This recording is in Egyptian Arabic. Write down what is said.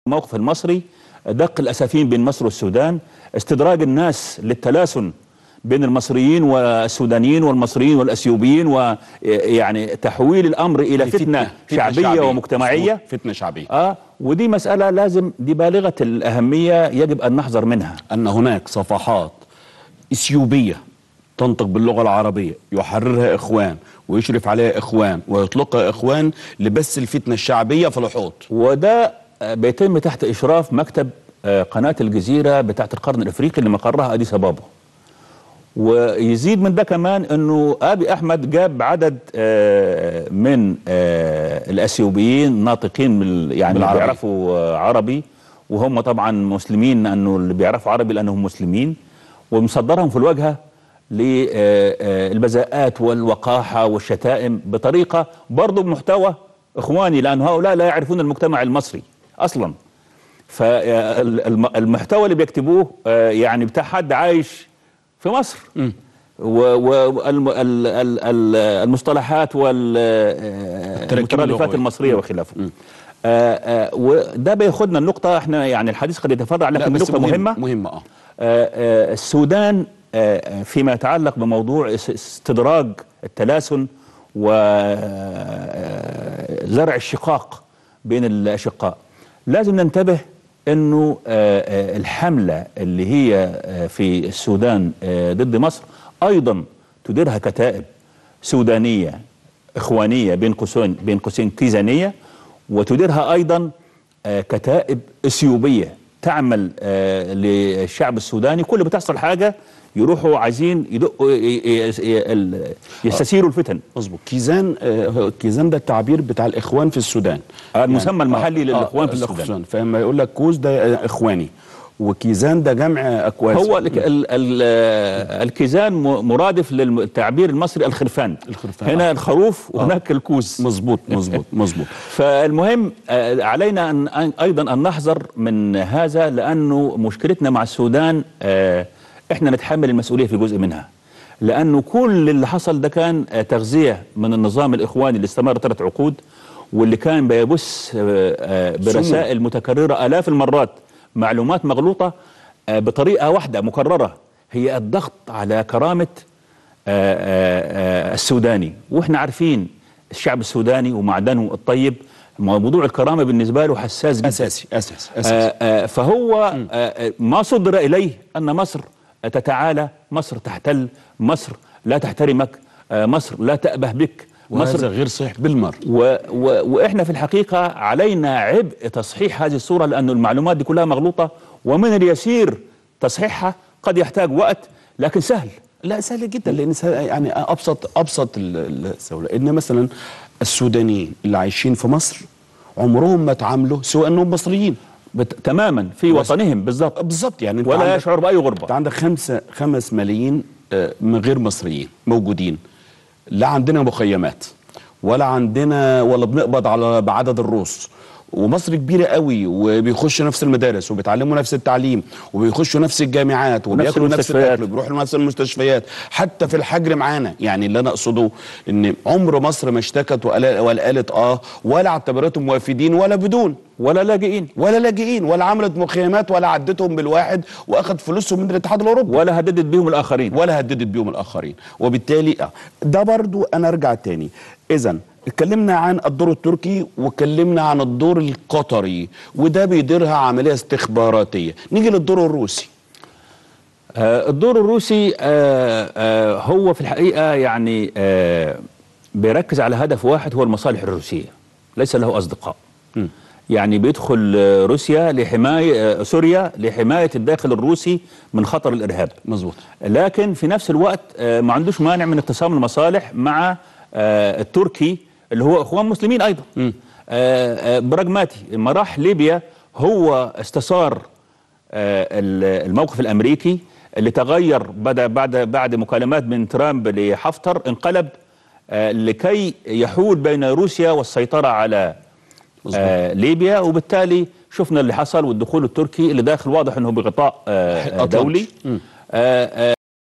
الموقف المصري دق الأسافين بين مصر والسودان استدراج الناس للتلاسن بين المصريين والسودانيين والمصريين والأثيوبيين ويعني تحويل الأمر إلى فتنة, فتنة شعبية, شعبية ومجتمعية فتنة شعبية آه ودي مسألة لازم دي بالغة الأهمية يجب أن نحذر منها أن هناك صفحات إثيوبية تنطق باللغة العربية يحررها إخوان ويشرف عليها إخوان ويطلقها إخوان لبث الفتنة الشعبية في الحوض وده بيتم تحت إشراف مكتب قناة الجزيرة بتاعة القرن الإفريقي اللي مقرها أديس أبابا ويزيد من ده كمان أنه أبي أحمد جاب عدد من الأثيوبيين ناطقين من يعني اللي بيعرفوا عربي وهم طبعا مسلمين أنه اللي بيعرفوا عربي لأنهم مسلمين ومصدرهم في الواجهة للبذاءات والوقاحة والشتائم بطريقة برضه بمحتوى إخواني لأن هؤلاء لا يعرفون المجتمع المصري أصلا فالمحتوى اللي بيكتبوه يعني بتاع حد عايش في مصر والمصطلحات والمترادفات المصرية وخلافه وده بياخدنا النقطة احنا يعني الحديث قد يتفرع لكن نقطة مهمة مهمة اه السودان فيما يتعلق بموضوع استدراج التلاسن وزرع الشقاق بين الأشقاء لازم ننتبه أنه الحملة اللي هي في السودان ضد مصر أيضا تديرها كتائب سودانية إخوانية بين قوسين بين قوسين كيزانية وتديرها أيضا كتائب إثيوبية تعمل للشعب السوداني كل بتحصل حاجة يروحوا عايزين يدقوا يستثيروا الفتن مظبوط كيزان آه كيزان ده التعبير بتاع الاخوان في السودان المسمى يعني المحلي آه للاخوان آه في السودان فلما يقول لك كوز ده اخواني وكيزان ده جمع اكواز هو ال ال ال الكيزان مرادف للتعبير المصري الخرفان, الخرفان هنا آه. الخروف وهناك الكوز مظبوط مظبوط مظبوط فالمهم علينا ان ايضا ان نحذر من هذا لانه مشكلتنا مع السودان احنا نتحمل المسؤوليه في جزء منها لانه كل اللي حصل ده كان تغذيه من النظام الاخواني اللي استمر ثلاث عقود واللي كان بيبث برسائل متكرره الاف المرات معلومات مغلوطه بطريقه واحده مكرره هي الضغط على كرامه السوداني واحنا عارفين الشعب السوداني ومعدنه الطيب موضوع الكرامه بالنسبه له حساس جدا اساسي اساسي, أساسي. فهو ما صدر اليه ان مصر تتعالى مصر تحتل مصر لا تحترمك مصر لا تأبه بك مصر غير صحيح بالمر و و وإحنا في الحقيقة علينا عبء تصحيح هذه الصورة لأن المعلومات دي كلها مغلوطة ومن اليسير تصحيحها قد يحتاج وقت لكن سهل لا سهل جدا لان يعني ابسط ابسط السهوله ان مثلا السودانيين اللي عايشين في مصر عمرهم ما تعاملوا سواء انهم مصريين بت... تماما في وطنهم بالظبط بالظبط يعني ولا يشعر باي غربه انت عندك خمسة خمس ملايين من غير مصريين موجودين لا عندنا مخيمات ولا عندنا ولا بنقبض على بعدد الروس ومصر كبيره قوي وبيخشوا نفس المدارس وبيتعلموا نفس التعليم وبيخشوا نفس الجامعات وبياكلوا نفس الاكل وبيروحوا نفس المستشفيات حتى في الحجر معانا يعني اللي انا اقصده ان عمر مصر ما اشتكت ولا قالت اه ولا اعتبرتهم موافدين ولا بدون ولا لاجئين ولا لاجئين ولا عملت مخيمات ولا عدتهم بالواحد واخد فلوسهم من الاتحاد الاوروبي ولا هددت بيهم الاخرين ولا هددت بيهم الاخرين وبالتالي ده برضو انا ارجع تاني اذا اتكلمنا عن الدور التركي واتكلمنا عن الدور القطري وده بيديرها عمليه استخباراتيه نيجي للدور الروسي آه الدور الروسي آه آه هو في الحقيقه يعني آه بيركز على هدف واحد هو المصالح الروسيه ليس له اصدقاء م. يعني بيدخل روسيا لحمايه سوريا لحمايه الداخل الروسي من خطر الارهاب مظبوط لكن في نفس الوقت ما عندوش مانع من اقتسام المصالح مع التركي اللي هو اخوان مسلمين ايضا م. براجماتي لما راح ليبيا هو استثار الموقف الامريكي اللي تغير بعد بعد بعد مكالمات من ترامب لحفتر انقلب لكي يحول بين روسيا والسيطره على آه ليبيا وبالتالي شفنا اللي حصل والدخول التركي اللي داخل واضح انه بغطاء آه دولي آه